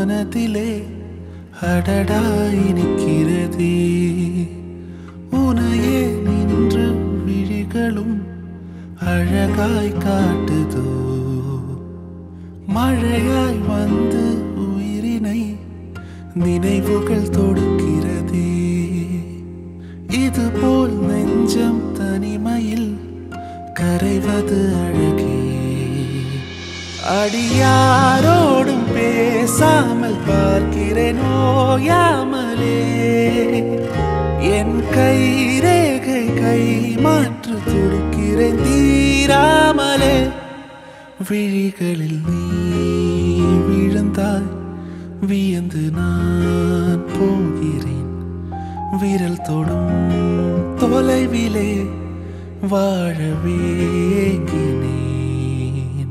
மனதிலே அடடா இனிக்கிறதே உனையே நின்று விழிகளும் அழகாய் காட்டுதோ மழையாய் வந்து உயிரினை நினைவுகள் தொடுக்கிறதே இதுபோல் நெஞ்சம் தனிமையில் கரைவது அழகே அடியாரோடும் பேசாமல் பார்க்கிறேன் ஓயாமலே என் கை ரேகை கை மாற்று துடிக்கிறேன் தீராமலே விழிகளில் நீ விழுந்தாய் வியந்து நான் போகிறேன் விரல் தொடும் தொலைவிலே வாழவே ஏங்கினேன்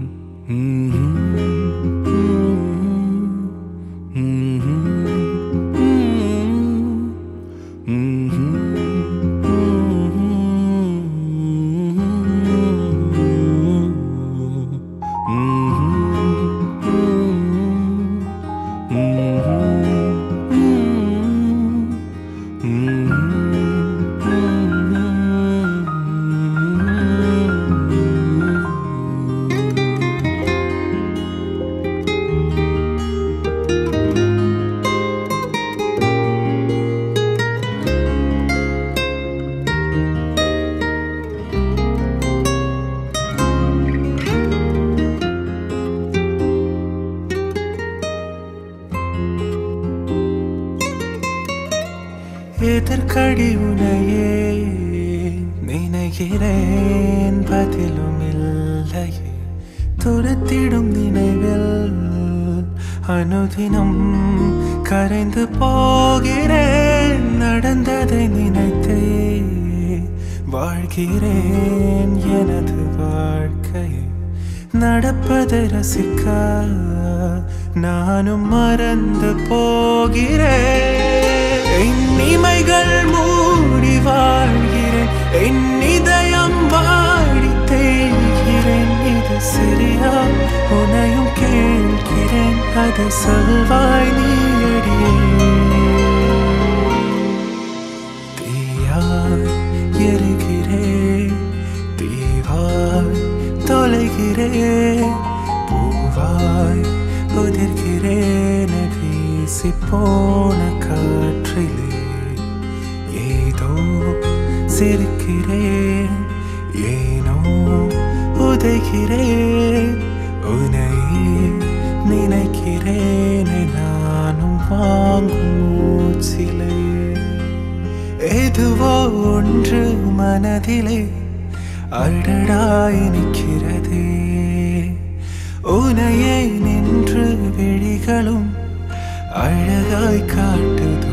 எதற்கடி உனையே நினைகிறேன் பதிலும் இல்லையே துரத்திடும் நினைவில் அனுதினம் கரைந்து போகிறேன் நடந்ததை நினைத்தே வாழ்கிறேன் எனது வாழ்க்கையை நடப்பதை ரசிக்க நானும் மறந்து போகிறேன் என் இமைகள் மூடி வாழ்கிறேன் என் இதயம் வாடி தேய்கிறேன் இது சரியா உனையும் கேட்கிறேன் அதை சொல்வாய் நீடியே தீயாய் எரிகிறேன் தீவாய் தொலைகிறேன் பூவாய் உதிர்கிறேன் வீசி போன காற்றிலே ஏதோ சிரிக்கிறேன் ஏனோ உதைகிறேன் உனை நினைக்கிறேன் நானும் வாங்கும் மூச்சிலே எதுவோ ஒன்று மனதிலே அடடாய் நிற்கிறதே உனையே நின்று விழிகளும் அழகாய் காட்டுதோ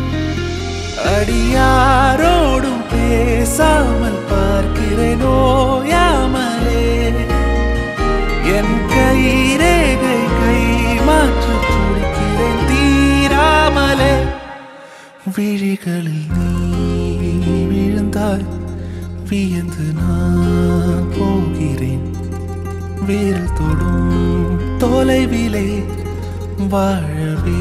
அடியாரோடும் பேசாமல் பார்க்கிறேன் ஓயாமலே என் கை ரேகை கை மாற்று துடிக்கிறேன் தீராமலே விழிகளில் நீ விழுந்தாய் வியந்து நான் போகிறேன் விரல் தொடும் தொலைவிலே வாழவே